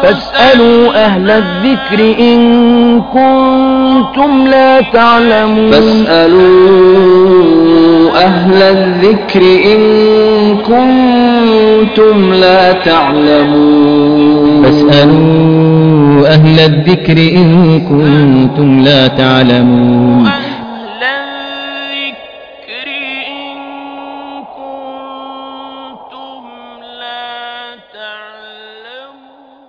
فاسألوا أهل الذكر إن كنتم لا تعلمون فاسألوا أهل الذكر إن كنتم لا تعلمون فاسألوا أهل الذكر إن كنتم لا تعلمون أهل الذكر إن كنتم لا تعلمون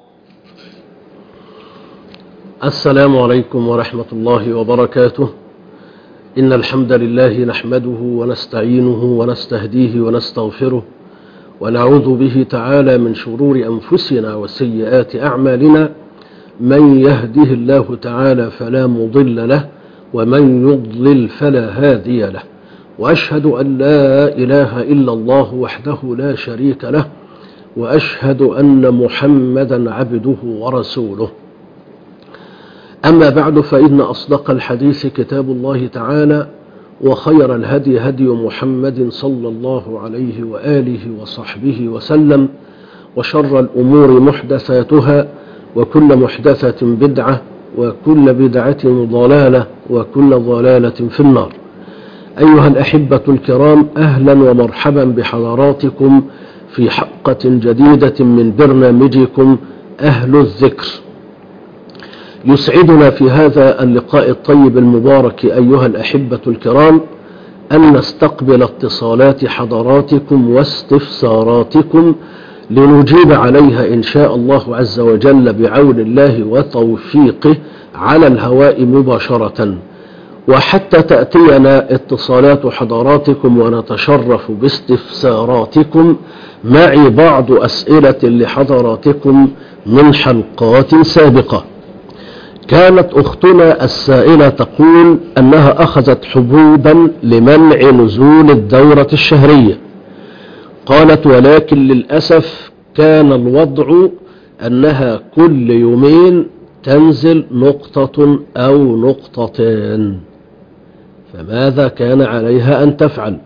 السلام عليكم ورحمة الله وبركاته إن الحمد لله نحمده ونستعينه ونستهديه ونستغفره ونعوذ به تعالى من شرور أنفسنا وسيئات أعمالنا من يهده الله تعالى فلا مضل له ومن يضلل فلا هادي له وأشهد أن لا إله إلا الله وحده لا شريك له وأشهد أن محمدا عبده ورسوله أما بعد فإن أصدق الحديث كتاب الله تعالى وخير الهدي هدي محمد صلى الله عليه وآله وصحبه وسلم وشر الأمور محدثاتها وكل محدثة بدعة وكل بدعة ضلالة وكل ضلالة في النار أيها الأحبة الكرام أهلا ومرحبا بحضراتكم في حلقة جديدة من برنامجكم أهل الذكر يسعدنا في هذا اللقاء الطيب المبارك أيها الأحبة الكرام أن نستقبل اتصالات حضراتكم واستفساراتكم لنجيب عليها إن شاء الله عز وجل بعون الله وتوفيقه على الهواء مباشرة وحتى تأتينا اتصالات حضراتكم ونتشرف باستفساراتكم معي بعض أسئلة لحضراتكم من حلقات سابقة كانت أختنا السائلة تقول أنها أخذت حبوبا لمنع نزول الدورة الشهرية قالت ولكن للأسف كان الوضع أنها كل يومين تنزل نقطة أو نقطتين فماذا كان عليها أن تفعل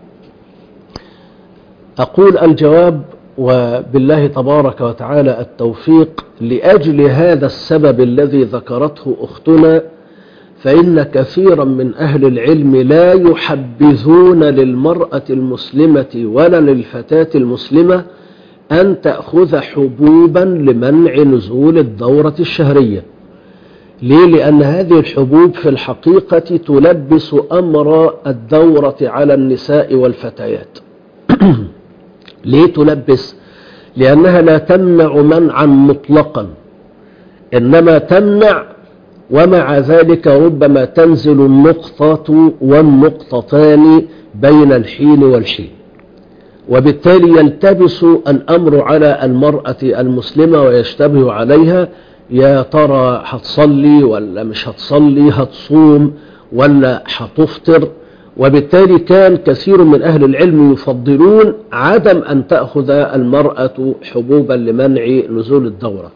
أقول الجواب وبالله تبارك وتعالى التوفيق لأجل هذا السبب الذي ذكرته أختنا فإن كثيرا من أهل العلم لا يحبذون للمرأة المسلمة ولا للفتاة المسلمة أن تأخذ حبوبا لمنع نزول الدورة الشهرية ليه؟ لأن هذه الحبوب في الحقيقة تلبس أمر الدورة على النساء والفتيات ليه تلبس لأنها لا تمنع منعا مطلقا إنما تمنع ومع ذلك ربما تنزل النقطة والنقطتان بين الحين والحين وبالتالي يلتبس الأمر على المرأة المسلمة ويشتبه عليها يا ترى هتصلي ولا مش هتصلي هتصوم ولا هتفطر وبالتالي كان كثير من أهل العلم يفضلون عدم أن تأخذ المرأة حبوبا لمنع نزول الدورة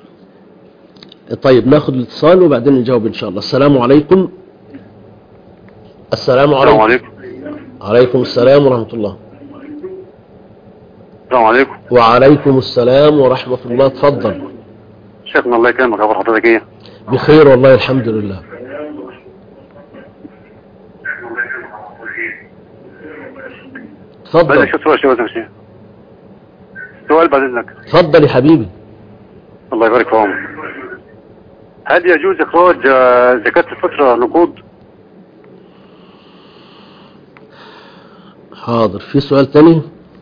طيب ناخذ الاتصال وبعدين نجاوب إن شاء الله السلام عليكم السلام السلام عليكم عليكم عليكم السلام ورحمة الله السلام عليكم وعليكم السلام ورحمة الله تفضل شيخنا الله يكرمك اخبار حضرتك ايه بخير والله الحمد لله بعد تفضل شو سؤال شو اسمه شيء سؤال بعد اذنك تفضل يا حبيبي الله يبارك في عمرك هل يجوز اخراج آه، زكاة الفطرة نقود حاضر في سؤال تاني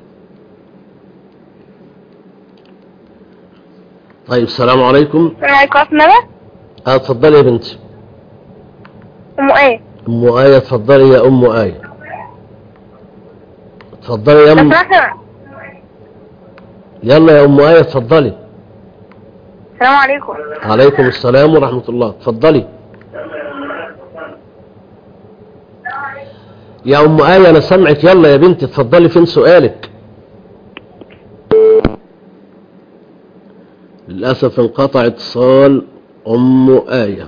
طيب السلام عليكم السلام عليكم ورحمة الله اه اتفضلي يا بنتي أم إيه ام آية اتفضلي يا ام آية اتفضلي يا لو ام سمحت يلا يا ام آية اتفضلي السلام عليكم عليكم السلام ورحمة الله اتفضلي يا ام آية انا سامعك يلا يا بنتي اتفضلي فين سؤالك للأسف انقطع اتصال ام آية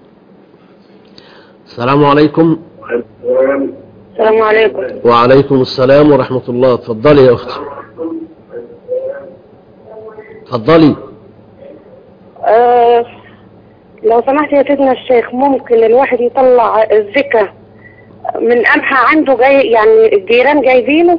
السلام عليكم السلام عليكم وعليكم السلام ورحمة الله اتفضلي يا اختي اتفضلي لو سمحت يا سيدنا الشيخ ممكن الواحد يطلع الزكاة من قمحة عنده جاي يعني الجيران جايبينه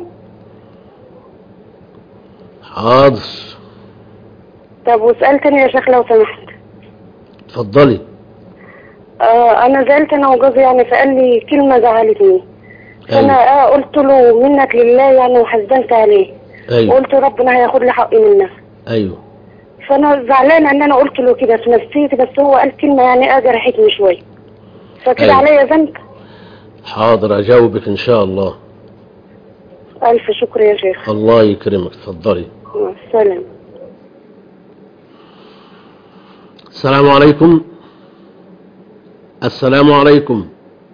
حاضر طب وسؤال تاني يا شيخ لو سمحت اتفضلي آه انا زعلت انا وجوزي يعني فقال لي كلمة زعلتني فانا ايوه آه قلت له منك لله يعني وحزنت عليه ايوه وقلت ربنا هياخد لي حقي منك ايوه فانا زعلانه ان انا قلت له كده في نفسيتي بس هو قال كلمه يعني اجى ريحتني شويه فكده أيوة. عليا ذنب حاضر اجاوبك ان شاء الله الف شكر يا شيخ الله يكرمك اتفضلي مع السلامه السلام عليكم السلام عليكم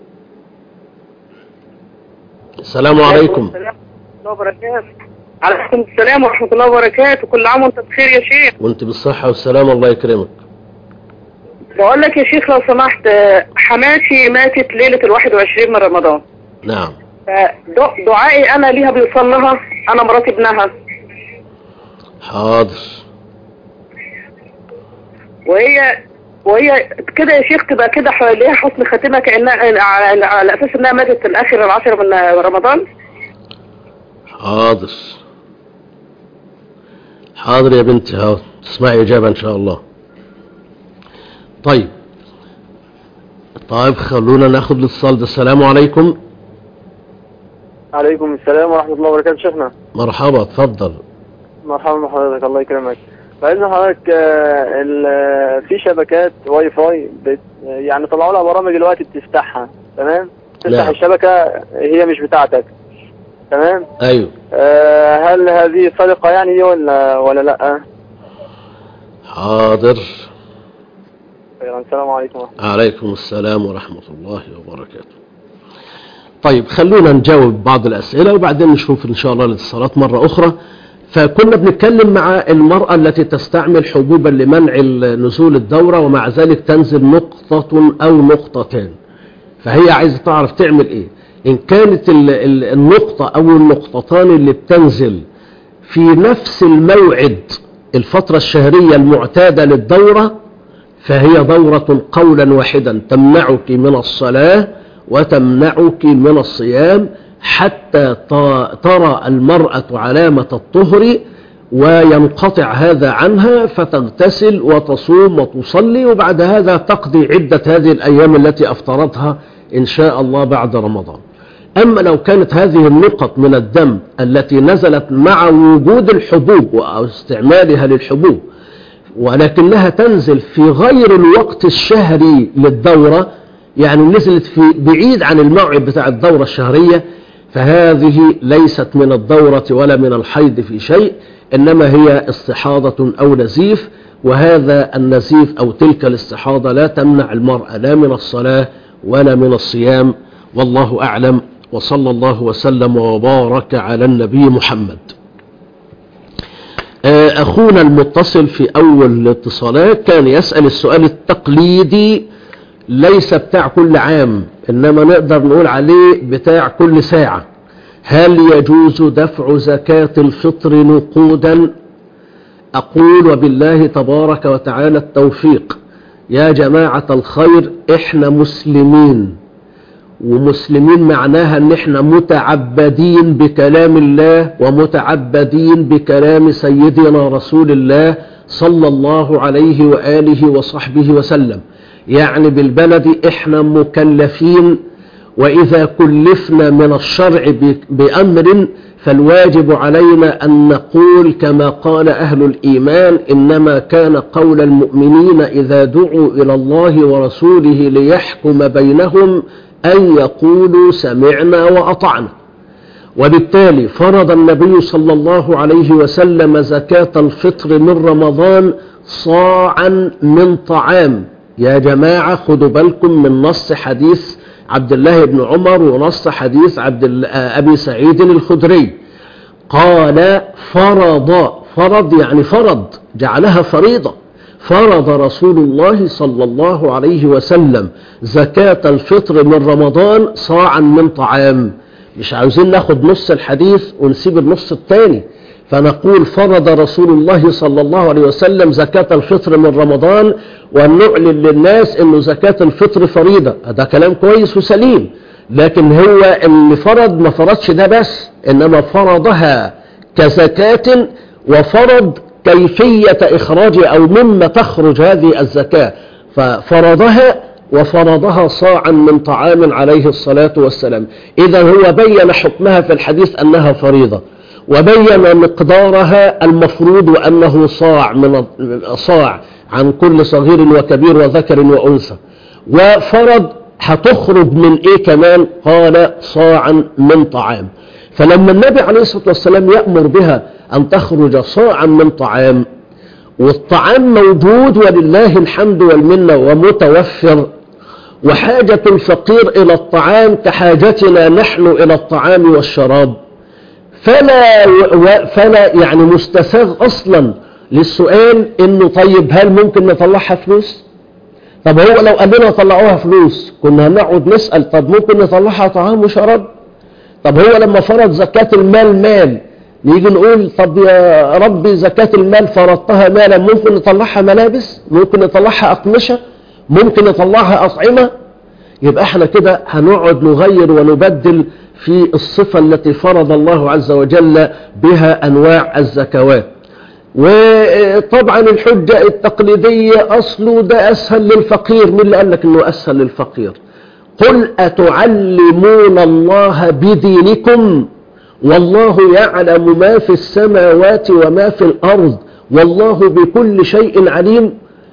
السلام عليكم السلام ورحمة الله وبركاته عليكم السلام ورحمة الله وبركاته كل عام وانت بخير يا شيخ وانت بالصحة والسلامة الله يكرمك بقول لك يا شيخ لو سمحت آه، حماتي ماتت ليلة الواحد وعشرين من رمضان نعم فدعائي انا ليها بيوصل لها انا مرات ابنها حاضر وهي وهي كده يا شيخ تبقى كده ح- ليها حسن خاتمة كأنها على, على اساس انها ماتت في الاخر العشرة من رمضان حاضر حاضر يا بنتي ها تسمعي إجابة إن شاء الله طيب طيب خلونا ناخد الاتصال ده السلام عليكم عليكم السلام ورحمة الله وبركاته شيخنا مرحبا اتفضل مرحبا بحضرتك الله يكرمك بإذن حضرتك آه، ال- في شبكات واي فاي بت يعني طلعوا لها برامج دلوقتي بتفتحها تمام تفتح نعم. الشبكة هي مش بتاعتك تمام ايوه آه، هل هذه صدقة يعني دي ولا ولا لا حاضر خيرا السلام عليكم ورحمة عليكم السلام ورحمة الله وبركاته طيب خلونا نجاوب بعض الأسئلة وبعدين نشوف إن شاء الله الاتصالات مرة أخرى فكنا بنتكلم مع المرأة التي تستعمل حبوبا لمنع نزول الدورة ومع ذلك تنزل نقطة أو نقطتان فهي عايزة تعرف تعمل إيه إن كانت ال- ال- النقطة أو النقطتان اللي بتنزل في نفس الموعد الفترة الشهرية المعتادة للدورة فهي دورة قولا واحدا تمنعك من الصلاة وتمنعك من الصيام حتى ت- ترى المرأة علامة الطهر وينقطع هذا عنها فتغتسل وتصوم وتصلي وبعد هذا تقضي عدة هذه الأيام التي أفطرتها إن شاء الله بعد رمضان أما لو كانت هذه النقط من الدم التي نزلت مع وجود الحبوب أو استعمالها للحبوب ولكنها تنزل في غير الوقت الشهري للدورة يعني نزلت في بعيد عن الموعد بتاع الدورة الشهرية فهذه ليست من الدورة ولا من الحيض في شيء إنما هي استحاضة أو نزيف وهذا النزيف أو تلك الاستحاضة لا تمنع المرأة لا من الصلاة ولا من الصيام والله أعلم وصلى الله وسلم وبارك على النبي محمد آه، أخونا المتصل في أول الاتصالات كان يسأل السؤال التقليدي ليس بتاع كل عام إنما نقدر نقول عليه بتاع كل ساعة هل يجوز دفع زكاة الفطر نقودا أقول وبالله تبارك وتعالى التوفيق يا جماعة الخير إحنا مسلمين ومسلمين معناها ان احنا متعبدين بكلام الله ومتعبدين بكلام سيدنا رسول الله صلى الله عليه وآله وصحبه وسلم يعني بالبلد احنا مكلفين وإذا كلفنا من الشرع ب- بأمر فالواجب علينا أن نقول كما قال أهل الإيمان إنما كان قول المؤمنين إذا دعوا إلى الله ورسوله ليحكم بينهم أن يقولوا سمعنا وأطعنا وبالتالي فرض النبي صلى الله عليه وسلم زكاة الفطر من رمضان صاعا من طعام يا جماعة خدوا بالكم من نص حديث عبد الله بن عمر ونص حديث عبد ال- آه، أبي سعيد الخدري قال فرض فرض يعني فرض جعلها فريضة فرض رسول الله صلى الله عليه وسلم زكاة الفطر من رمضان صاعا من طعام مش عاوزين ناخد نص الحديث ونسيب النص الثاني فنقول فرض رسول الله صلى الله عليه وسلم زكاة الفطر من رمضان ونعلن للناس انه زكاة الفطر فريضة ده كلام كويس وسليم لكن هو اللي فرض ما فرضش ده بس انما فرضها كزكاة وفرض كيفية اخراجها او مما تخرج هذه الزكاة ففرضها وفرضها صاعا من طعام عليه الصلاة والسلام إذا هو بين حكمها في الحديث أنها فريضة وبين مقدارها المفروض وأنه صاع من صاع عن كل صغير وكبير وذكر وأنثى وفرض هتخرج من إيه كمان قال صاعا من طعام فلما النبي عليه الصلاة والسلام يأمر بها أن تخرج صاعا من طعام والطعام موجود ولله الحمد والمنة ومتوفر وحاجة الفقير إلى الطعام كحاجتنا نحن إلى الطعام والشراب فلا, فلا يعني مستساغ أصلا للسؤال إنه طيب هل ممكن نطلعها فلوس طب هو لو قال لنا طلعوها فلوس كنا هنقعد نسأل طب ممكن نطلعها طعام وشراب طب هو لما فرض زكاة المال مال نيجي نقول طب يا ربي زكاة المال فرضتها مالا ممكن نطلعها ملابس ممكن نطلعها أقمشة ممكن نطلعها أطعمة يبقى احنا كده هنقعد نغير ونبدل في الصفة التي فرض الله عز وجل بها أنواع الزكوات وطبعا الحجة التقليدية أصله ده أسهل للفقير من اللي قال لك أنه أسهل للفقير قل أتعلمون الله بدينكم والله يعلم ما في السماوات وما في الأرض والله بكل شيء عليم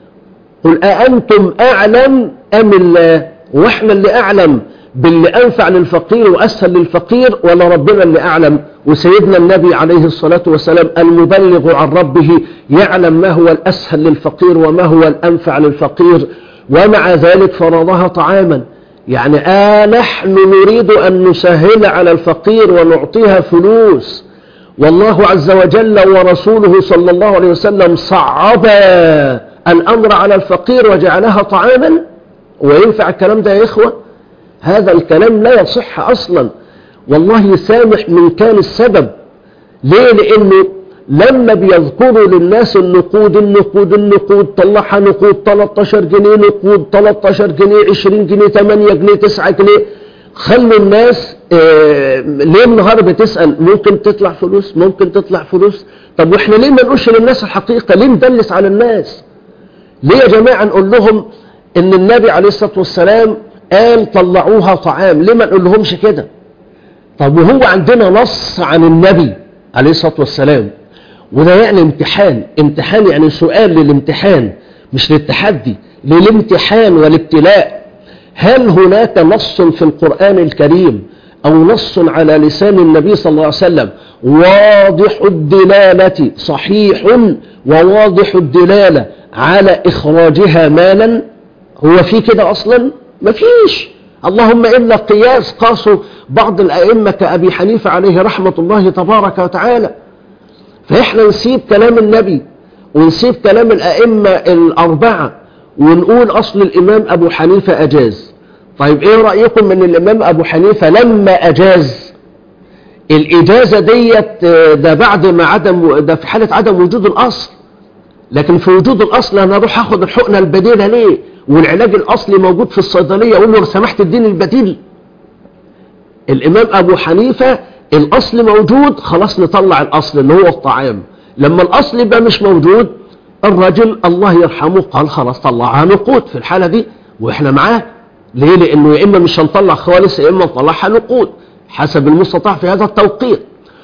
قل أأنتم أعلم أم الله وإحنا اللي أعلم باللي أنفع للفقير وأسهل للفقير ولا ربنا اللي أعلم وسيدنا النبي عليه الصلاة والسلام المبلغ عن ربه يعلم ما هو الأسهل للفقير وما هو الأنفع للفقير ومع ذلك فرضها طعاما يعني آه نحن نريد أن نسهل على الفقير ونعطيها فلوس والله عز وجل ورسوله صلى الله عليه وسلم صعب الأمر على الفقير وجعلها طعاما وينفع الكلام ده يا إخوة هذا الكلام لا يصح أصلا والله يسامح من كان السبب ليه لأنه لما بيذكروا للناس النقود النقود النقود طلعها نقود 13 جنيه نقود 13 جنيه 20 جنيه 8 جنيه 9 جنيه خلوا الناس اه ليه النهار بتسأل ممكن تطلع فلوس ممكن تطلع فلوس طب واحنا ليه ما نقولش للناس الحقيقة ليه ندلس على الناس ليه يا جماعة نقول لهم ان النبي عليه الصلاة والسلام قال طلعوها طعام ليه ما نقول لهمش كده طب وهو عندنا نص عن النبي عليه الصلاة والسلام وده يعني امتحان امتحان يعني سؤال للامتحان مش للتحدي للامتحان والابتلاء هل هناك نص في القرآن الكريم أو نص على لسان النبي صلى الله عليه وسلم واضح الدلالة صحيح وواضح الدلالة على إخراجها مالا هو في كده أصلا مفيش اللهم إلا قياس قاسوا بعض الأئمة كأبي حنيفة عليه رحمة الله تبارك وتعالى فإحنا نسيب كلام النبي ونسيب كلام الأئمة الأربعة ونقول أصل الإمام أبو حنيفة أجاز طيب إيه رأيكم من الإمام أبو حنيفة لما أجاز الإجازة ديت ده بعد ما عدم ده في حالة عدم وجود الأصل لكن في وجود الأصل أنا أروح أخد الحقنة البديلة ليه والعلاج الأصلي موجود في الصيدلية أقول له سمحت الدين البديل الإمام أبو حنيفة الأصل موجود خلاص نطلع الأصل اللي هو الطعام لما الأصل يبقى مش موجود الرجل الله يرحمه قال خلاص طلعها نقود في الحالة دي وإحنا معاه ليه لأنه يا إما مش هنطلع خالص يا إما نطلعها نقود حسب المستطاع في هذا التوقيت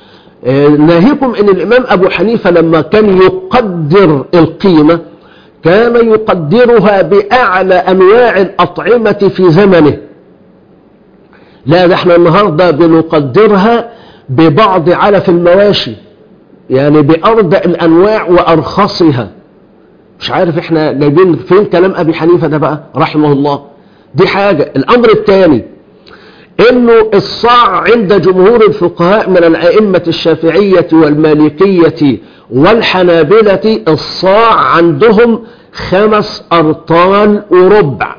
ناهيكم ان الامام ابو حنيفة لما كان يقدر القيمة كان يقدرها باعلى انواع الاطعمة في زمنه لا ده احنا النهاردة بنقدرها ببعض علف المواشي يعني بأرضى الأنواع وأرخصها مش عارف احنا جايبين فين كلام أبي حنيفة ده بقى رحمه الله دي حاجة الأمر الثاني انه الصاع عند جمهور الفقهاء من الائمة الشافعية والمالكية والحنابلة الصاع عندهم خمس ارطال وربع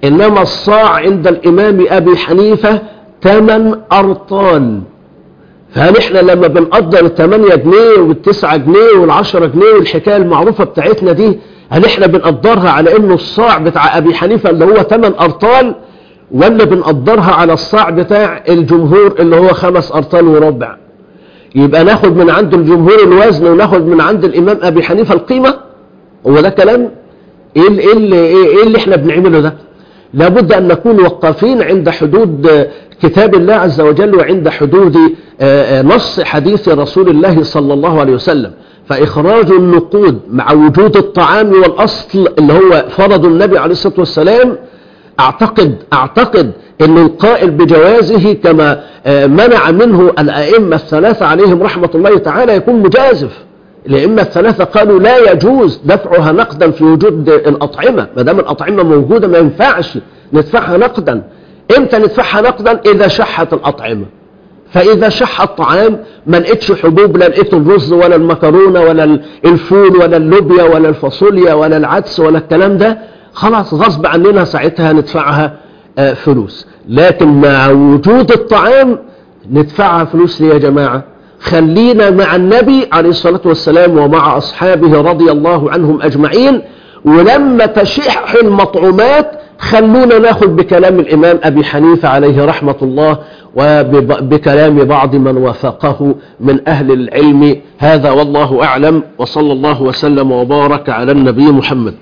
انما الصاع عند الامام ابي حنيفة ثمان ارطال فهل احنا لما بنقدر ال 8 جنيه وال 9 جنيه وال 10 جنيه والحكايه المعروفه بتاعتنا دي هل احنا بنقدرها على انه الصاع بتاع ابي حنيفه اللي هو 8 ارطال ولا بنقدرها على الصاع بتاع الجمهور اللي هو خمس ارطال وربع يبقى ناخد من عند الجمهور الوزن وناخد من عند الامام ابي حنيفه القيمه هو ده كلام ايه اللي, إيه اللي, إيه اللي احنا بنعمله ده لابد ان نكون وقافين عند حدود آه، كتاب الله عز وجل وعند حدود آه، آه، نص حديث رسول الله صلى الله عليه وسلم فإخراج النقود مع وجود الطعام والأصل اللي هو فرض النبي عليه الصلاة والسلام أعتقد أعتقد أن القائل بجوازه كما آه، منع منه الأئمة الثلاثة عليهم رحمة الله تعالى يكون مجازف الأئمة الثلاثة قالوا لا يجوز دفعها نقدا في وجود الأطعمة ما دام الأطعمة موجودة ما ينفعش ندفعها نقدا امتى ندفعها نقدا إذا شحت الأطعمة فإذا شح الطعام ما لقيتش حبوب لا لقيت الرز ولا المكرونة ولا الفول ولا اللوبيا ولا الفاصوليا ولا العدس ولا الكلام ده خلاص غصب عننا ساعتها ندفعها آه، فلوس لكن مع وجود الطعام ندفعها فلوس ليه يا جماعة خلينا مع النبي عليه الصلاة والسلام ومع أصحابه رضي الله عنهم أجمعين ولما تشح المطعومات خلونا ناخد بكلام الإمام أبي حنيفة عليه رحمة الله وبكلام بعض من وافقه من أهل العلم هذا والله أعلم وصلى الله وسلم وبارك على النبي محمد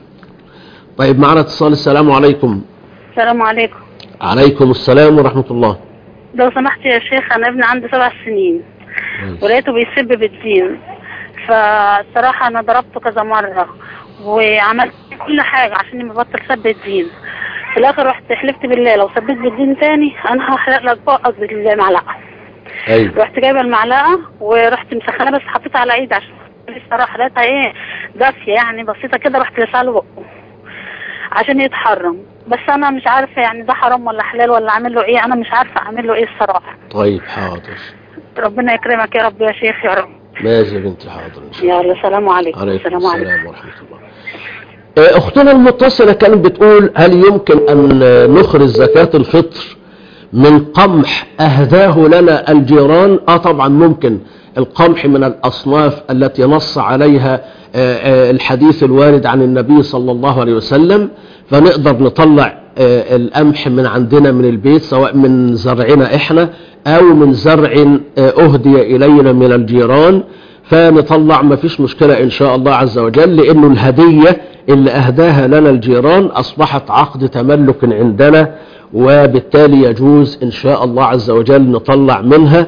طيب معنا اتصال السلام عليكم السلام عليكم عليكم السلام ورحمة الله لو سمحت يا شيخ انا ابني عنده سبع سنين ولقيته بيسب بالدين فالصراحة انا ضربته كذا مرة وعملت كل حاجة عشان يبطل سب الدين في الاخر رحت حلفت بالله لو سبيت بالدين تاني انا هحرق لك بقك بالمعلقة أيوة. رحت جايبه المعلقة ورحت مسخنة بس حطيتها على ايدي عشان الصراحة لقيتها ايه دافية يعني بسيطة كده رحت لسه له بقه عشان يتحرم بس انا مش عارفة يعني ده حرام ولا حلال ولا اعمل له ايه انا مش عارفة اعمل له ايه الصراحة طيب حاضر ربنا يكرمك يا رب يا شيخ يا رب ماشي يا بنتي حاضر إن شاء الله يلا السلام عليكم عليكم السلام عليكم السلام ورحمة الله آه، أختنا المتصلة كانت بتقول هل يمكن أن آه، نخرج زكاة الفطر من قمح أهداه لنا الجيران آه طبعا ممكن القمح من الأصناف التي نص عليها آه، آه، الحديث الوارد عن النبي صلى الله عليه وسلم فنقدر نطلع آه، القمح من عندنا من البيت سواء من زرعنا احنا او من زرع آه، اهدي الينا من الجيران فنطلع ما فيش مشكلة ان شاء الله عز وجل لانه الهدية اللي اهداها لنا الجيران اصبحت عقد تملك عندنا وبالتالي يجوز ان شاء الله عز وجل نطلع منها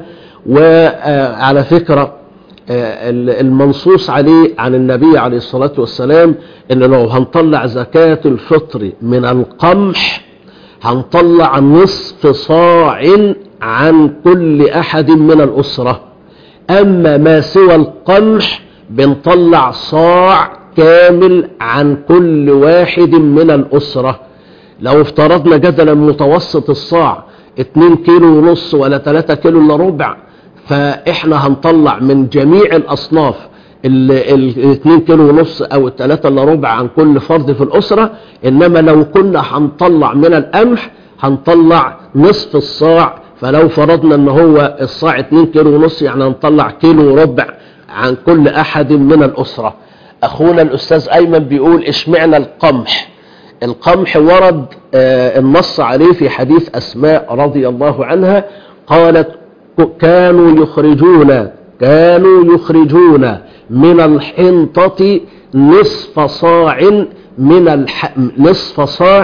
وعلى فكرة آه، المنصوص عليه عن النبي عليه الصلاة والسلام ان لو هنطلع زكاة الفطر من القمح هنطلع نصف صاع عن كل احد من الاسره أما ما سوى القمح بنطلع صاع كامل عن كل واحد من الأسرة لو افترضنا جدلا متوسط الصاع 2 كيلو ونص ولا 3 كيلو الا ربع فاحنا هنطلع من جميع الأصناف ال ال- 2 كيلو ونص او 3 الا ربع عن كل فرد في الأسرة انما لو كنا هنطلع من القمح هنطلع نصف الصاع فلو فرضنا ان هو الصاع 2 كيلو ونص يعني هنطلع كيلو وربع عن كل احد من الاسره اخونا الاستاذ ايمن بيقول اشمعنا القمح القمح ورد آه، النص عليه في حديث اسماء رضي الله عنها قالت ك- كانوا يخرجون كانوا يخرجون من الحنطة نصف صاع من الح... نصف صاع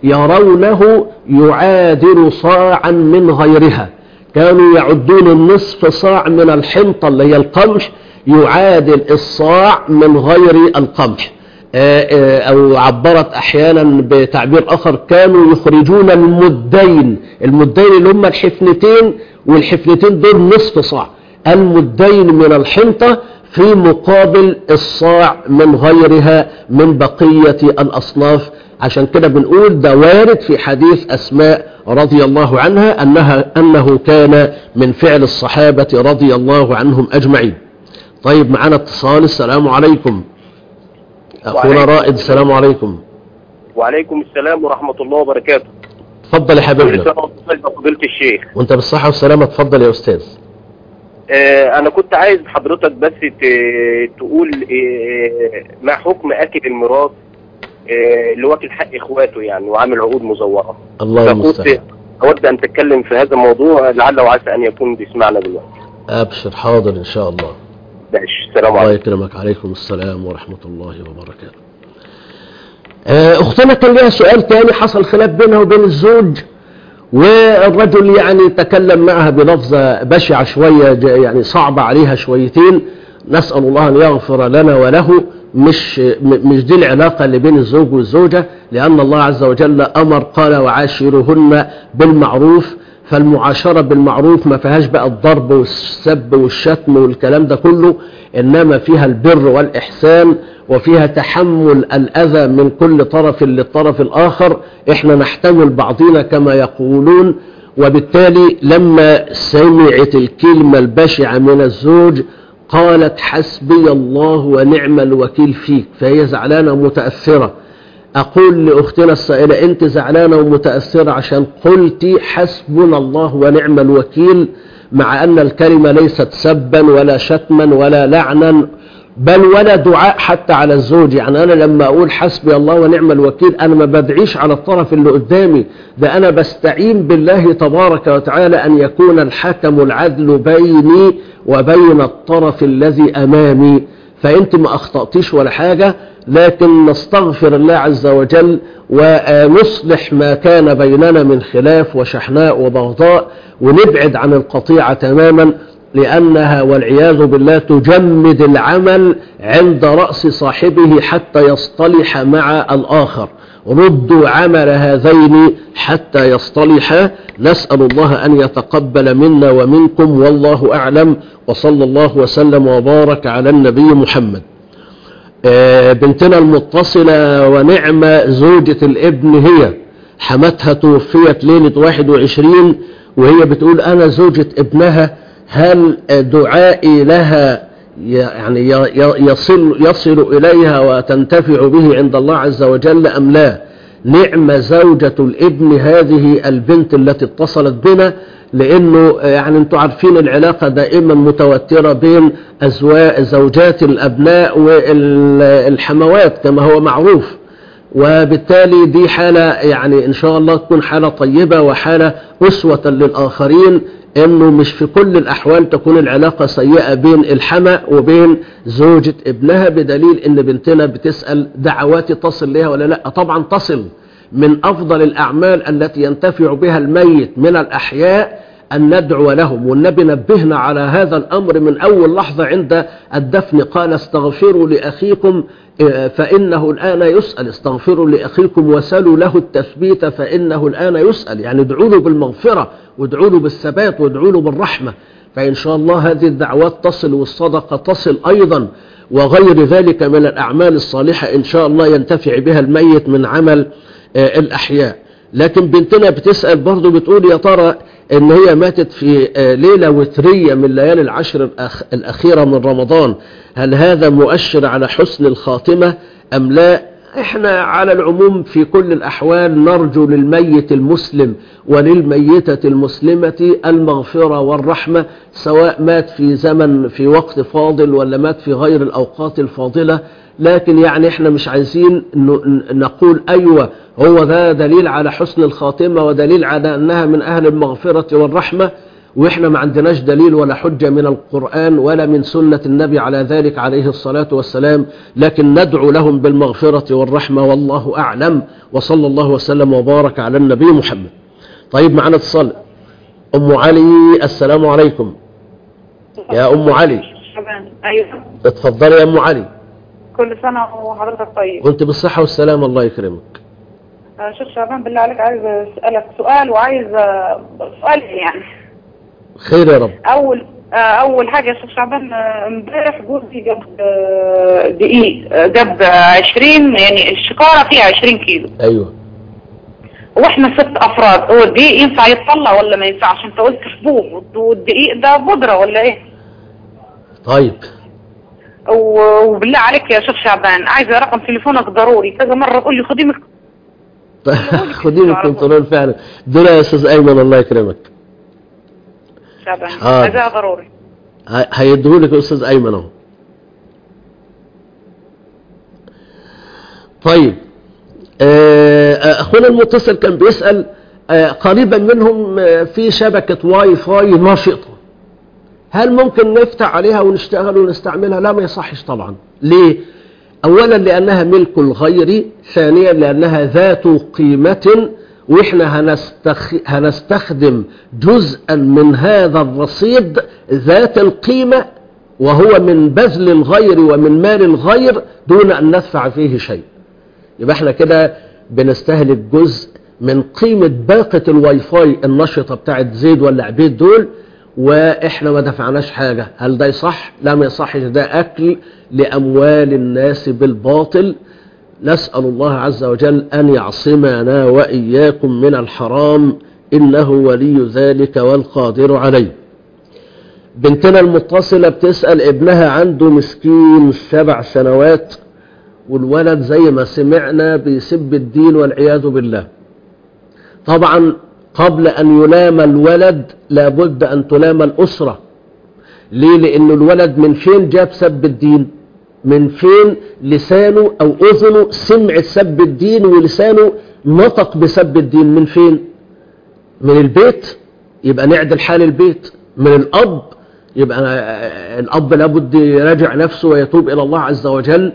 يرونه يعادل صاعا من غيرها كانوا يعدون النصف صاع من الحنطة اللي هي القمح يعادل الصاع من غير القمح آه، آه، أو عبرت أحيانا بتعبير آخر كانوا يخرجون المدين المدين اللي هم الحفنتين والحفنتين دول نصف صاع المدين من الحنطة في مقابل الصاع من غيرها من بقية الأصناف عشان كده بنقول ده وارد في حديث أسماء رضي الله عنها أنها أنه كان من فعل الصحابة رضي الله عنهم أجمعين طيب معنا اتصال السلام عليكم أخونا وعليكم رائد السلام عليكم وعليكم السلام ورحمة الله وبركاته تفضل يا كل حبيبنا سنة وانت طيب يا فضيلة الشيخ وانت بالصحة والسلامة تفضل يا أستاذ آه، انا كنت عايز حضرتك بس ت- تقول آه، ما حكم اكل الميراث آه، اللي واكل حق اخواته يعني وعامل عقود مزوره الله فكنت المستعان اود ان تتكلم في هذا الموضوع لعل وعسى ان يكون بيسمعنا دلوقتي ابشر حاضر ان شاء الله ماشي السلام الله عليكم يكرمك عليكم السلام ورحمة الله وبركاته آه، اختنا كان لها سؤال تاني حصل خلاف بينها وبين الزوج والرجل يعني تكلم معها بلفظة بشعة شوية ج- يعني صعبة عليها شويتين نسأل الله أن يغفر لنا وله مش م- مش دي العلاقة اللي بين الزوج والزوجة لأن الله عز وجل أمر قال وعاشرهن بالمعروف فالمعاشرة بالمعروف ما فيهاش بقى الضرب والسب والشتم والكلام ده كله إنما فيها البر والإحسان وفيها تحمل الأذى من كل طرف للطرف الآخر إحنا نحتمل بعضنا كما يقولون وبالتالي لما سمعت الكلمة البشعة من الزوج قالت حسبي الله ونعم الوكيل فيك فهي زعلانة متأثرة أقول لأختنا السائلة أنت زعلانة ومتأثرة عشان قلتي حسبنا الله ونعم الوكيل مع أن الكلمة ليست سبا ولا شتما ولا لعنا بل ولا دعاء حتى على الزوج يعني أنا لما أقول حسبي الله ونعم الوكيل أنا ما بدعيش على الطرف اللي قدامي ده أنا بستعين بالله تبارك وتعالى أن يكون الحكم العدل بيني وبين الطرف الذي أمامي فأنت ما أخطأتيش ولا حاجة لكن نستغفر الله عز وجل ونصلح ما كان بيننا من خلاف وشحناء وبغضاء ونبعد عن القطيعة تماما لأنها والعياذ بالله تجمد العمل عند رأس صاحبه حتى يصطلح مع الآخر ردوا عمل هذين حتى يصطلحا نسأل الله أن يتقبل منا ومنكم والله أعلم وصلى الله وسلم وبارك على النبي محمد آه، بنتنا المتصلة ونعمة زوجة الابن هي حماتها توفيت ليلة 21 وهي بتقول أنا زوجة ابنها هل دعائي لها يعني ي- ي- يصل, يصل إليها وتنتفع به عند الله عز وجل أم لا نعم زوجة الابن هذه البنت التي اتصلت بنا لأنه يعني أنتم عارفين العلاقة دائما متوترة بين أزواج زوجات الأبناء والحموات كما هو معروف وبالتالي دي حالة يعني إن شاء الله تكون حالة طيبة وحالة أسوة للآخرين إنه مش في كل الأحوال تكون العلاقة سيئة بين الحما وبين زوجة ابنها بدليل إن بنتنا بتسأل دعواتي تصل لها ولا لا طبعا تصل من أفضل الأعمال التي ينتفع بها الميت من الأحياء أن ندعو لهم والنبي نبهنا على هذا الأمر من أول لحظة عند الدفن قال استغفروا لأخيكم آه، فإنه الآن يسأل استغفروا لأخيكم وسلوا له التثبيت فإنه الآن يسأل يعني ادعوا له بالمغفرة وادعوا له بالثبات وادعوا له بالرحمة فإن شاء الله هذه الدعوات تصل والصدقة تصل أيضا وغير ذلك من الأعمال الصالحة إن شاء الله ينتفع بها الميت من عمل آه، الأحياء لكن بنتنا بتسأل برضو بتقول يا ترى ان هي ماتت في آه، ليلة وترية من ليالي العشر الأخ- الأخيرة من رمضان هل هذا مؤشر على حسن الخاتمة أم لا احنا على العموم في كل الأحوال نرجو للميت المسلم وللميتة المسلمة المغفرة والرحمة سواء مات في زمن في وقت فاضل ولا مات في غير الأوقات الفاضلة لكن يعني احنا مش عايزين ن- نقول أيوة هو ده دليل على حسن الخاتمة ودليل على أنها من أهل المغفرة والرحمة وإحنا ما عندناش دليل ولا حجة من القرآن ولا من سنة النبي على ذلك عليه الصلاة والسلام لكن ندعو لهم بالمغفرة والرحمة والله أعلم وصلى الله وسلم وبارك على النبي محمد طيب معنا اتصال أم علي السلام عليكم يا أم علي شعبان ايوه اتفضلي يا أم علي كل سنه وحضرتك طيب كنت بالصحة والسلام الله يكرمك آه، شيخ شعبان بالله عليك عايز اسالك سؤال وعايز آه، سؤال يعني خير يا رب اول آه، اول حاجه يا شيخ شعبان آه، امبارح جوزي جاب آه، دقيق آه، جاب آه، 20 يعني الشكاره فيها 20 كيلو أيوه واحنا ست افراد هو الدقيق ينفع يتطلع ولا ما ينفعش انت قلت حبوب والدقيق ده بودره ولا ايه طيب و- وبالله عليك يا شيخ شعبان عايزه رقم تليفونك ضروري كذا مره تقول لي خدي من خدي من الكنترول فعلا دول يا أستاذ أيمن الله يكرمك شعبان حاضر. عايزاها ضروري ه- هيديهولك يا استاذ ايمن اهو طيب آه، اخونا المتصل كان بيسال آه، قريبا منهم آه، في شبكه واي فاي نشطه هل ممكن نفتح عليها ونشتغل ونستعملها لا ما يصحش طبعا ليه اولا لانها ملك الغير ثانيا لانها ذات قيمه واحنا هنستخ... هنستخدم جزءا من هذا الرصيد ذات القيمه وهو من بذل الغير ومن مال الغير دون ان ندفع فيه شيء يبقى احنا كده بنستهلك جزء من قيمة باقة الواي فاي النشطة بتاعت زيد ولا عبيد دول واحنا ما دفعناش حاجة هل ده يصح؟ لا ما يصحش ده اكل لاموال الناس بالباطل نسأل الله عز وجل ان يعصمنا واياكم من الحرام انه ولي ذلك والقادر عليه بنتنا المتصلة بتسأل ابنها عنده مسكين سبع سنوات والولد زي ما سمعنا بيسب الدين والعياذ بالله طبعا قبل أن يلام الولد لابد أن تلام الأسرة ليه لأن الولد من فين جاب سب الدين من فين لسانه أو أذنه سمع سب الدين ولسانه نطق بسب الدين من فين من البيت يبقى نعدل حال البيت من الأب يبقى الأب لابد يراجع نفسه ويتوب إلى الله عز وجل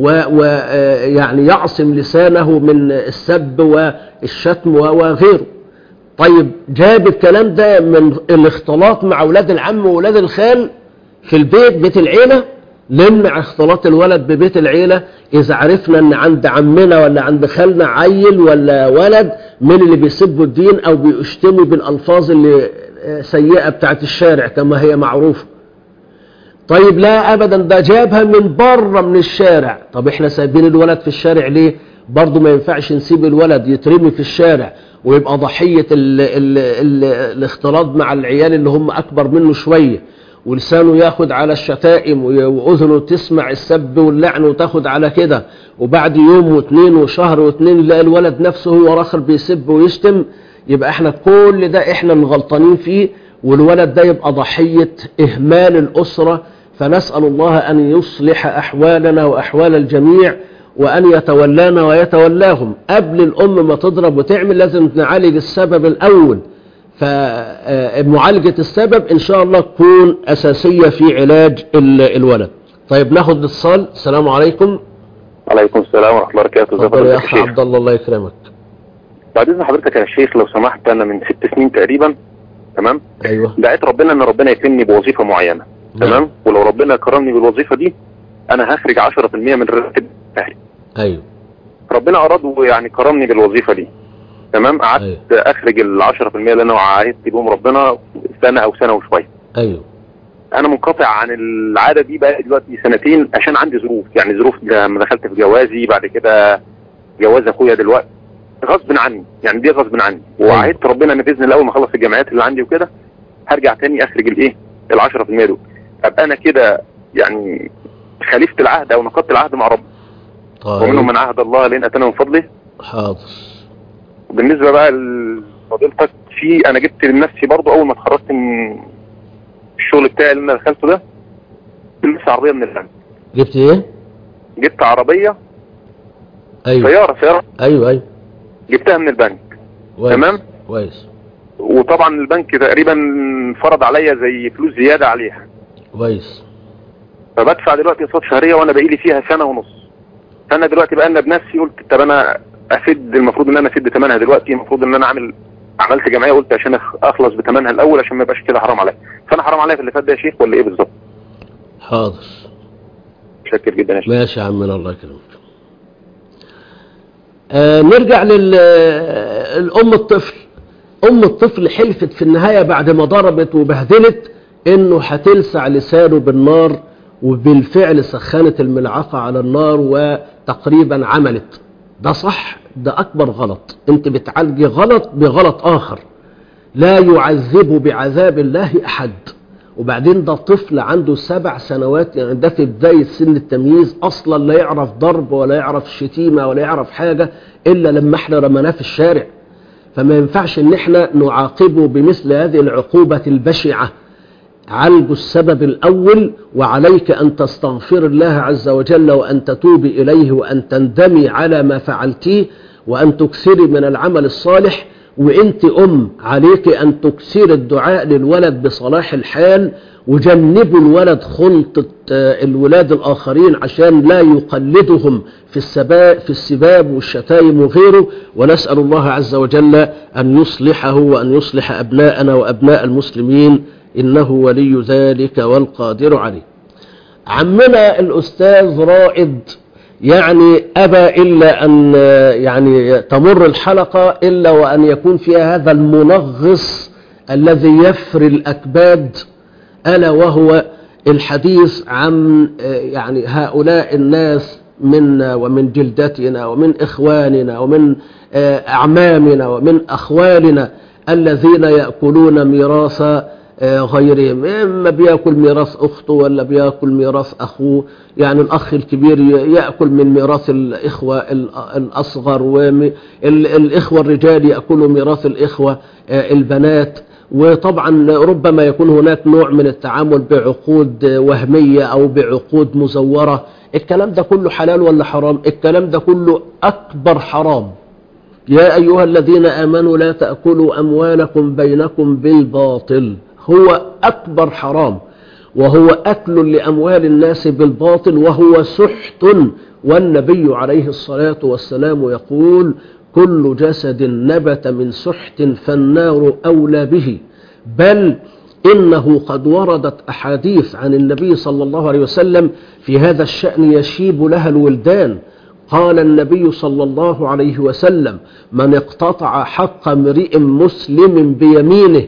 ويعني يعصم لسانه من السب والشتم وغيره طيب جاب الكلام ده من الاختلاط مع أولاد العم وأولاد الخال في البيت بيت العيلة نمنع اختلاط الولد ببيت العيلة إذا عرفنا أن عند عمنا ولا عند خالنا عيل ولا ولد من اللي بيسبوا الدين أو بيشتموا بالألفاظ اللي سيئة بتاعت الشارع كما هي معروفة طيب لا ابدا ده جابها من بره من الشارع طب احنا سايبين الولد في الشارع ليه برضه ما ينفعش نسيب الولد يترمي في الشارع ويبقى ضحية ال ال ال الاختلاط مع العيال اللي هم اكبر منه شوية ولسانه ياخد على الشتائم واذنه تسمع السب واللعن وتاخد على كده وبعد يوم واثنين وشهر واثنين يلاقي الولد نفسه هو اخر بيسب ويشتم يبقى احنا كل ده احنا الغلطانين فيه والولد ده يبقى ضحية إهمال الأسرة فنسأل الله أن يصلح أحوالنا وأحوال الجميع وأن يتولانا ويتولاهم قبل الأم ما تضرب وتعمل لازم نعالج السبب الأول فمعالجة السبب إن شاء الله تكون أساسية في علاج الولد طيب ناخد الاتصال السلام عليكم عليكم السلام ورحمة الله وبركاته ازي اتفضل يا حضرتك أخ يا شيخ عبد الله الله يكرمك بعد اذن حضرتك يا شيخ لو سمحت انا من ست سنين تقريبا تمام أيوه دعيت ربنا ان ربنا يكرمني بوظيفه معينه تمام ولو ربنا كرمني بالوظيفه دي انا هخرج 10% من راتب اهلي أيوه ربنا اراد ويعني كرمني بالوظيفه دي تمام قعدت اخرج ال 10% اللي انا عاهدت بيهم ربنا سنه او سنه وشويه أيوه انا منقطع عن العاده دي بقى دلوقتي سنتين عشان عندي ظروف يعني ظروف لما دخلت في جوازي بعد كده جواز اخويا دلوقتي غصب عني يعني دي غصب عني وعهدت ربنا ان باذن الله اول ما اخلص الجامعات اللي عندي وكده هرجع تاني اخرج الايه ال 10% دول ابقى انا كده يعني خالفت العهد او نقضت العهد مع ربنا ومنهم من عهد الله لين اتانا من فضله حاضر بالنسبه بقى لفضيلتك في انا جبت لنفسي برضو اول ما اتخرجت من الشغل بتاعي اللي انا دخلته ده لسه عربيه من البنك جبت ايه جبت عربيه ايوه سياره سياره ايوه ايوه جبتها من البنك كويس. تمام كويس وطبعا البنك تقريبا فرض عليا زي فلوس زياده عليها كويس فبدفع دلوقتي اقساط شهريه وانا باقي لي فيها سنه ونص فانا دلوقتي بقى انا بنفسي قلت طب انا اسد المفروض ان انا اسد ثمنها دلوقتي المفروض ان انا اعمل عملت جمعيه قلت عشان أخ- اخلص بثمنها الاول عشان ما يبقاش كده حرام عليا فانا حرام عليا في اللي فات ده يا شيخ ولا ايه بالظبط حاضر متشكر جدا يا شيخ ماشي يا عمنا الله يكرمك آه نرجع للأم الطفل أم الطفل حلفت في النهاية بعد ما ضربت وبهدلت إنه هتلسع لسانه بالنار وبالفعل سخنت الملعقة على النار وتقريبا عملت ده صح ده أكبر غلط أنت بتعالجي غلط بغلط آخر لا يعذب بعذاب الله أحد وبعدين ده طفل عنده سبع سنوات يعني ده في بداية سن التمييز أصلا لا يعرف ضرب ولا يعرف شتيمة ولا يعرف حاجة إلا لما احنا رمناه في الشارع فما ينفعش ان احنا نعاقبه بمثل هذه العقوبة البشعة عالجوا السبب الأول وعليك أن تستغفر الله عز وجل وأن تتوب إليه وأن تندمي على ما فعلتيه وأن تكثري من العمل الصالح وانت أم عليك أن تكثر الدعاء للولد بصلاح الحال وجنبوا الولد خلطة آه، الولاد الآخرين عشان لا يقلدهم في السباب, في السباب والشتايم وغيره ونسأل الله عز وجل أن يصلحه وأن يصلح أبناءنا وأبناء المسلمين إنه ولي ذلك والقادر عليه عمنا الأستاذ رائد يعني أبى إلا أن آه، يعني تمر الحلقة إلا وأن يكون فيها هذا المنغص الذي يفري الأكباد ألا وهو الحديث عن آه، يعني هؤلاء الناس منا ومن جلدتنا ومن إخواننا ومن آه، أعمامنا ومن أخوالنا الذين يأكلون ميراث آه، غيرهم إما بيأكل ميراث أخته ولا بيأكل ميراث أخوه يعني الأخ الكبير ي- يأكل من ميراث الإخوة ال- الأصغر والإخوة الرجال يأكلوا ميراث الإخوة آه، البنات وطبعا ربما يكون هناك نوع من التعامل بعقود وهمية أو بعقود مزورة الكلام ده كله حلال ولا حرام الكلام ده كله أكبر حرام يا أيها الذين آمنوا لا تأكلوا أموالكم بينكم بالباطل هو أكبر حرام وهو أكل لأموال الناس بالباطل وهو سحت والنبي عليه الصلاة والسلام يقول كل جسد نبت من سحت فالنار أولى به بل إنه قد وردت أحاديث عن النبي صلى الله عليه وسلم في هذا الشأن يشيب لها الولدان قال النبي صلى الله عليه وسلم من اقتطع حق امرئ مسلم بيمينه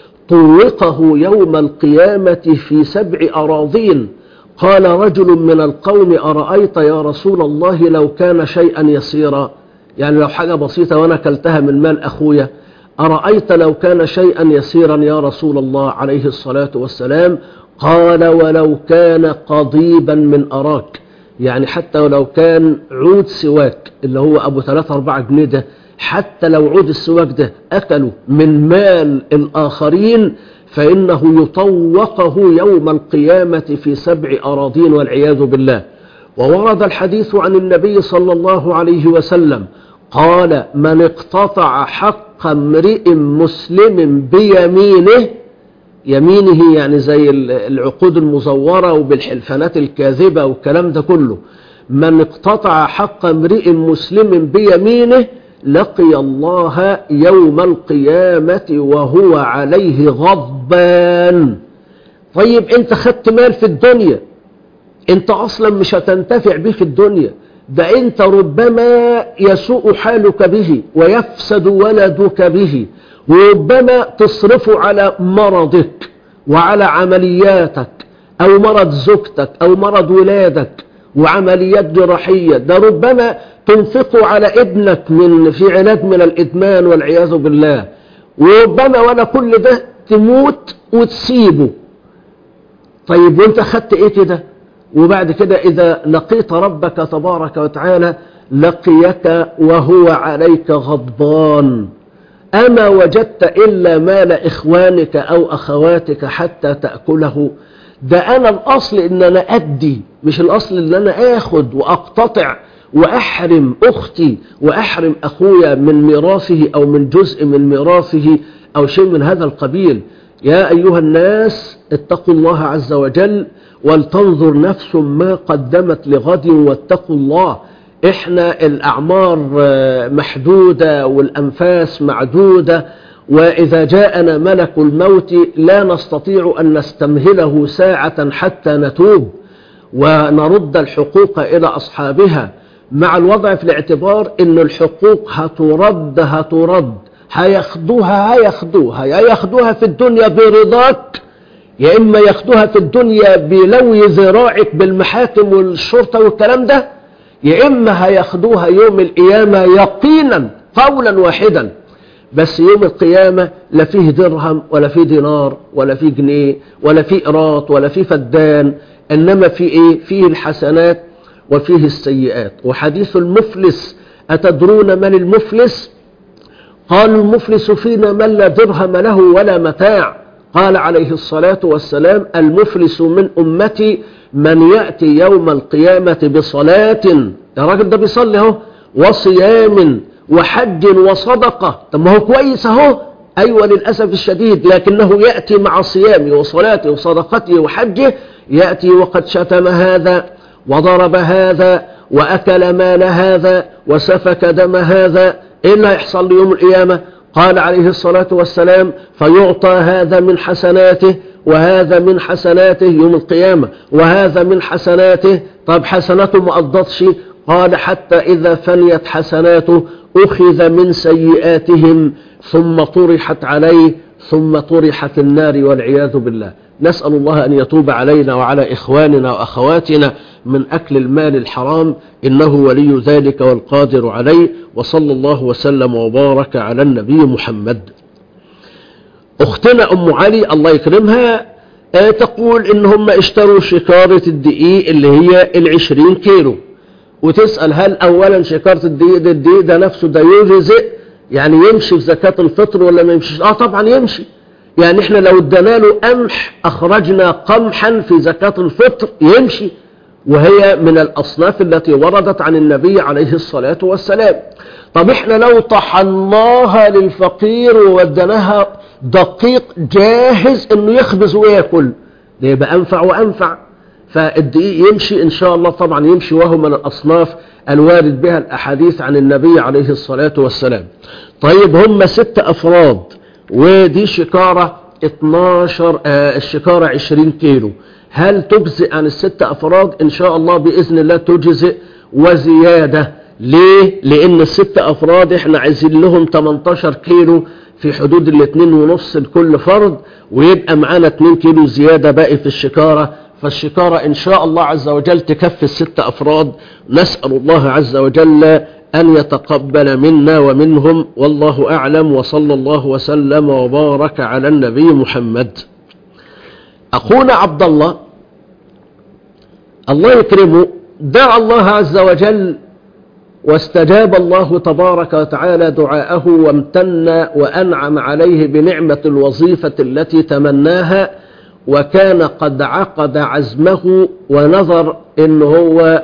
طوقه يوم القيامة في سبع أراضين قال رجل من القوم أرأيت يا رسول الله لو كان شيئا يسيرا يعني لو حاجة بسيطة وأنا كلتها من مال أخويا أرأيت لو كان شيئا يسيرا يا رسول الله عليه الصلاة والسلام قال ولو كان قضيبا من أراك يعني حتى ولو كان عود سواك اللي هو أبو 3 4 جنيه ده حتى لو عود السواك ده أكلوا من مال الآخرين فإنه يطوقه يوم القيامة في سبع أراضين والعياذ بالله وورد الحديث عن النبي صلى الله عليه وسلم قال من اقتطع حق امرئ مسلم بيمينه يمينه يعني زي العقود المزورة وبالحلفانات الكاذبة والكلام ده كله من اقتطع حق امرئ مسلم بيمينه لقي الله يوم القيامة وهو عليه غضبان طيب انت خدت مال في الدنيا انت اصلا مش هتنتفع به في الدنيا ده انت ربما يسوء حالك به ويفسد ولدك به وربما تصرفه على مرضك وعلى عملياتك او مرض زوجتك او مرض ولادك وعمليات جراحية ده ربما تنفقه على ابنك من في علاج من الادمان والعياذ بالله وربما ولا كل ده تموت وتسيبه طيب وانت خدت ايه كده وبعد كده اذا لقيت ربك تبارك وتعالى لقيك وهو عليك غضبان أما وجدت إلا مال إخوانك أو أخواتك حتى تأكله ده أنا الأصل إن أنا أدي مش الأصل إن أنا آخد وأقتطع وأحرم أختي وأحرم أخويا من ميراثه أو من جزء من ميراثه أو شيء من هذا القبيل يا أيها الناس اتقوا الله عز وجل ولتنظر نفس ما قدمت لغد واتقوا الله احنا الاعمار محدودة والانفاس معدودة واذا جاءنا ملك الموت لا نستطيع ان نستمهله ساعة حتى نتوب ونرد الحقوق الى اصحابها مع الوضع في الاعتبار ان الحقوق هترد هترد هياخدوها هياخدوها يا ياخدوها في الدنيا برضاك يا اما ياخدوها في الدنيا بلوي ذراعك بالمحاكم والشرطة والكلام ده يا إما هياخدوها يوم القيامة يقينا قولا واحدا بس يوم القيامة لا فيه درهم ولا فيه دينار ولا فيه جنيه ولا فيه قراط ولا فيه فدان إنما في إيه فيه الحسنات وفيه السيئات وحديث المفلس أتدرون من المفلس قالوا المفلس فينا من لا درهم له ولا متاع قال عليه الصلاة والسلام المفلس من أمتي من يأتي يوم القيامة بصلاة يا راجل ده بيصلي اهو وصيام وحج وصدقة طب ما هو كويس اهو أيوة للأسف الشديد لكنه يأتي مع صيامه وصلاته وصدقته وحجه يأتي وقد شتم هذا وضرب هذا وأكل مال هذا وسفك دم هذا إيه اللي هيحصل له يوم القيامة قال عليه الصلاة والسلام فيعطى هذا من حسناته وهذا من حسناته يوم القيامة وهذا من حسناته طب حسناته ما قضتش قال حتى إذا فنيت حسناته أخذ من سيئاتهم ثم طرحت عليه ثم طرح في النار والعياذ بالله نسأل الله أن يتوب علينا وعلى إخواننا وأخواتنا من أكل المال الحرام إنه ولي ذلك والقادر عليه وصلى الله وسلم وبارك على النبي محمد أختنا أم علي الله يكرمها آه تقول إن هم اشتروا شكارة الدقيق اللي هي العشرين كيلو وتسأل هل أولا شكارة الدقيق ده, الدقيق ده نفسه ده يجزئ يعني يمشي في زكاة الفطر ولا ما يمشيش آه طبعا يمشي يعني احنا لو ادانا له قمح أخرجنا قمحا في زكاة الفطر يمشي وهي من الأصناف التي وردت عن النبي عليه الصلاة والسلام طب احنا لو طحناها للفقير وودناها دقيق جاهز انه يخبز وياكل ده يبقى انفع وانفع فالدقيق يمشي ان شاء الله طبعا يمشي وهو من الاصناف الوارد بها الاحاديث عن النبي عليه الصلاة والسلام طيب هم ست افراد ودي شكارة 12 آه الشكارة 20 كيلو هل تجزئ عن الست أفراد إن شاء الله بإذن الله تجزئ وزيادة ليه؟ لأن الست أفراد إحنا عايزين لهم 18 كيلو في حدود الاثنين ونص لكل فرد ويبقى معانا 2 كيلو زيادة باقي في الشكارة فالشكارة إن شاء الله عز وجل تكفي الست أفراد نسأل الله عز وجل أن يتقبل منا ومنهم والله أعلم وصلى الله وسلم وبارك على النبي محمد أخونا عبد الله الله يكرمه دعا الله عز وجل واستجاب الله تبارك وتعالى دعاءه وامتن وأنعم عليه بنعمة الوظيفة التي تمناها وكان قد عقد عزمه ونظر إن هو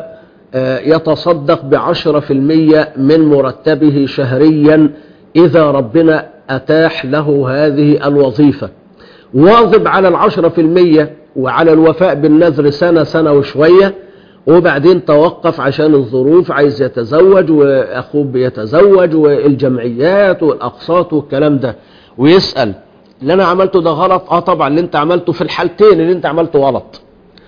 يتصدق بعشرة في المية من مرتبه شهريا إذا ربنا أتاح له هذه الوظيفة واظب على العشرة في المية وعلى الوفاء بالنذر سنة سنة وشوية وبعدين توقف عشان الظروف عايز يتزوج وأخوه بيتزوج والجمعيات والأقساط والكلام ده ويسأل اللي أنا عملته ده غلط آه طبعا اللي أنت عملته في الحالتين اللي أنت عملته غلط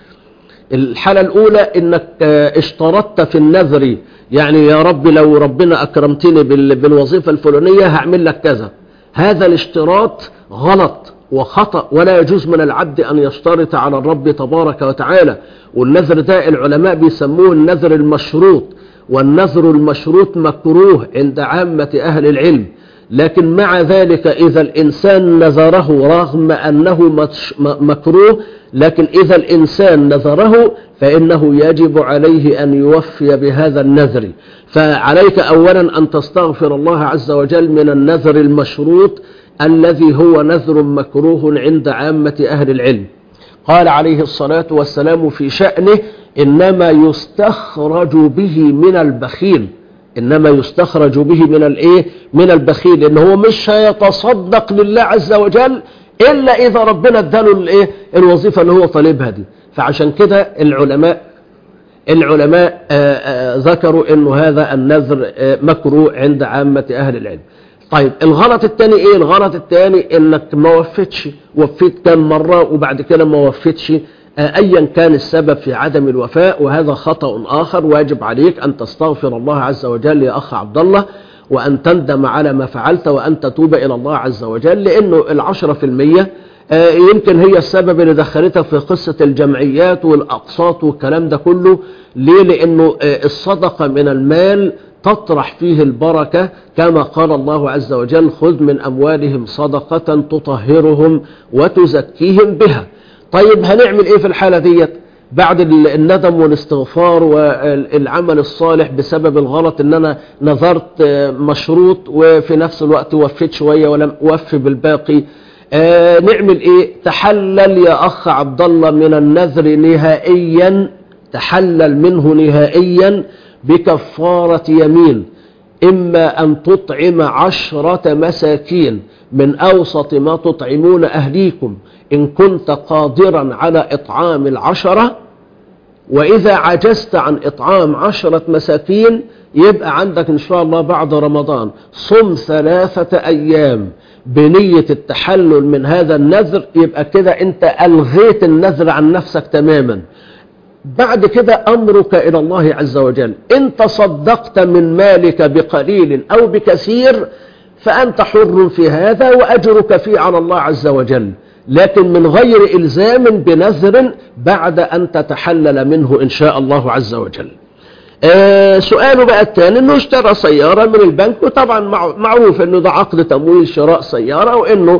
الحالة الأولى إنك اشترطت في النذر يعني يا رب لو ربنا أكرمتني بالوظيفة الفلانية هعمل لك كذا هذا الاشتراط غلط وخطأ ولا يجوز من العبد أن يشترط على الرب تبارك وتعالى والنذر ده العلماء بيسموه النذر المشروط والنذر المشروط مكروه عند عامة أهل العلم لكن مع ذلك إذا الإنسان نذره رغم أنه مكروه لكن إذا الإنسان نذره فإنه يجب عليه أن يوفي بهذا النذر فعليك أولا أن تستغفر الله عز وجل من النذر المشروط الذي هو نذر مكروه عند عامة أهل العلم قال عليه الصلاة والسلام في شأنه إنما يستخرج به من البخيل إنما يستخرج به من الإيه من البخيل إن هو مش هيتصدق لله عز وجل إلا إذا ربنا اداله الإيه الوظيفة اللي هو طالبها دي فعشان كده العلماء العلماء آآ آآ ذكروا إنه هذا النذر مكروه عند عامة أهل العلم طيب الغلط الثاني ايه الغلط الثاني انك ما وفتش وفيت كم مرة وبعد كده ما وفتش ايا كان السبب في عدم الوفاء وهذا خطأ اخر واجب عليك ان تستغفر الله عز وجل يا اخ عبد الله وان تندم على ما فعلت وان تتوب الى الله عز وجل لانه العشرة في المية يمكن هي السبب اللي دخلتها في قصة الجمعيات والاقساط والكلام ده كله ليه لانه الصدقة من المال تطرح فيه البركة كما قال الله عز وجل خذ من أموالهم صدقة تطهرهم وتزكيهم بها طيب هنعمل ايه في الحالة ديت بعد الندم والاستغفار والعمل الصالح بسبب الغلط ان انا نظرت مشروط وفي نفس الوقت وفيت شوية ولم اوفي بالباقي آه نعمل ايه تحلل يا اخ عبد الله من النذر نهائيا تحلل منه نهائيا بكفارة يمين اما ان تطعم عشرة مساكين من اوسط ما تطعمون اهليكم ان كنت قادرا على اطعام العشرة واذا عجزت عن اطعام عشرة مساكين يبقى عندك ان شاء الله بعد رمضان صم ثلاثة ايام بنية التحلل من هذا النذر يبقى كده انت الغيت النذر عن نفسك تماما بعد كده امرك الى الله عز وجل ان تصدقت من مالك بقليل او بكثير فانت حر في هذا واجرك فيه على الله عز وجل لكن من غير الزام بنذر بعد ان تتحلل منه ان شاء الله عز وجل آه سؤاله بقى الثاني انه اشترى سيارة من البنك وطبعا مع- معروف انه ده عقد تمويل شراء سيارة وانه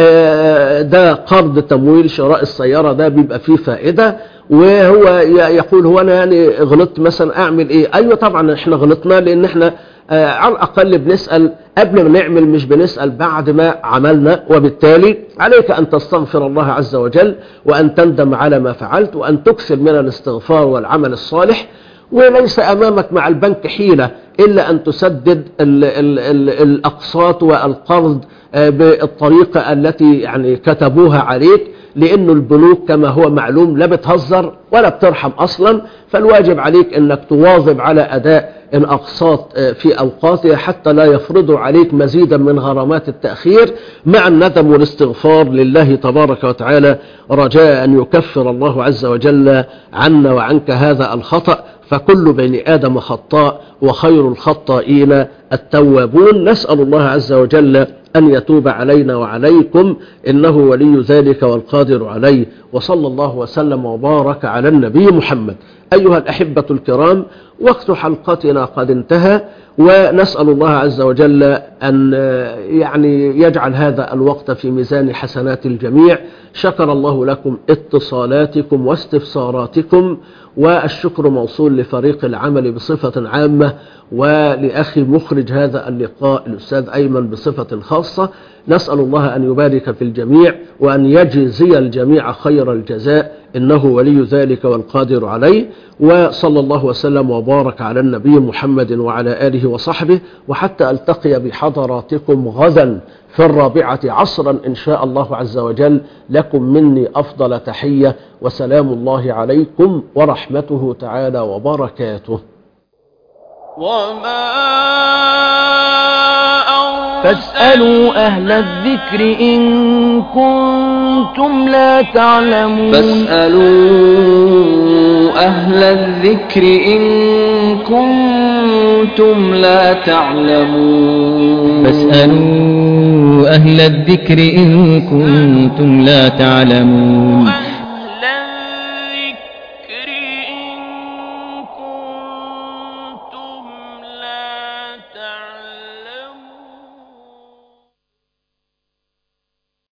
آه ده قرض تمويل شراء السيارة ده بيبقى فيه فائدة وهو ي- يقول هو انا يعني غلطت مثلا اعمل ايه ايوه طبعا احنا غلطنا لان احنا آه على الاقل بنسأل قبل ما نعمل مش بنسأل بعد ما عملنا وبالتالي عليك ان تستغفر الله عز وجل وان تندم على ما فعلت وان تكثر من الاستغفار والعمل الصالح وليس أمامك مع البنك حيلة إلا أن تسدد ال ال ال الأقساط والقرض آه، بالطريقة التي يعني كتبوها عليك لأنه البنوك كما هو معلوم لا بتهزر ولا بترحم أصلا فالواجب عليك أنك تواظب على أداء الأقساط آه، في أوقاتها حتى لا يفرضوا عليك مزيدا من غرامات التأخير مع الندم والاستغفار لله تبارك وتعالى رجاء أن يكفر الله عز وجل عنا وعنك هذا الخطأ فكل بني آدم خطاء وخير الخطائين التوابون نسأل الله عز وجل أن يتوب علينا وعليكم إنه ولي ذلك والقادر عليه وصلى الله وسلم وبارك على النبي محمد أيها الأحبة الكرام وقت حلقتنا قد انتهى ونسأل الله عز وجل أن يعني يجعل هذا الوقت في ميزان حسنات الجميع شكر الله لكم اتصالاتكم واستفساراتكم والشكر موصول لفريق العمل بصفة عامة ولأخي مخرج هذا اللقاء الأستاذ أيمن بصفة خاصة نسأل الله أن يبارك في الجميع وأن يجزي الجميع خير الجزاء إنه ولي ذلك والقادر عليه وصلى الله وسلم وبارك على النبي محمد وعلى آله وصحبه وحتى ألتقي بحضراتكم غدا في الرابعة عصرا إن شاء الله عز وجل لكم مني أفضل تحية وسلام الله عليكم ورحمته تعالى وبركاته وما فاسألوا أهل الذكر إن كنتم لا تعلمون فاسألوا أهل الذكر إن كنتم لا تعلمون فاسألوا أهل الذكر إن كنتم لا تعلمون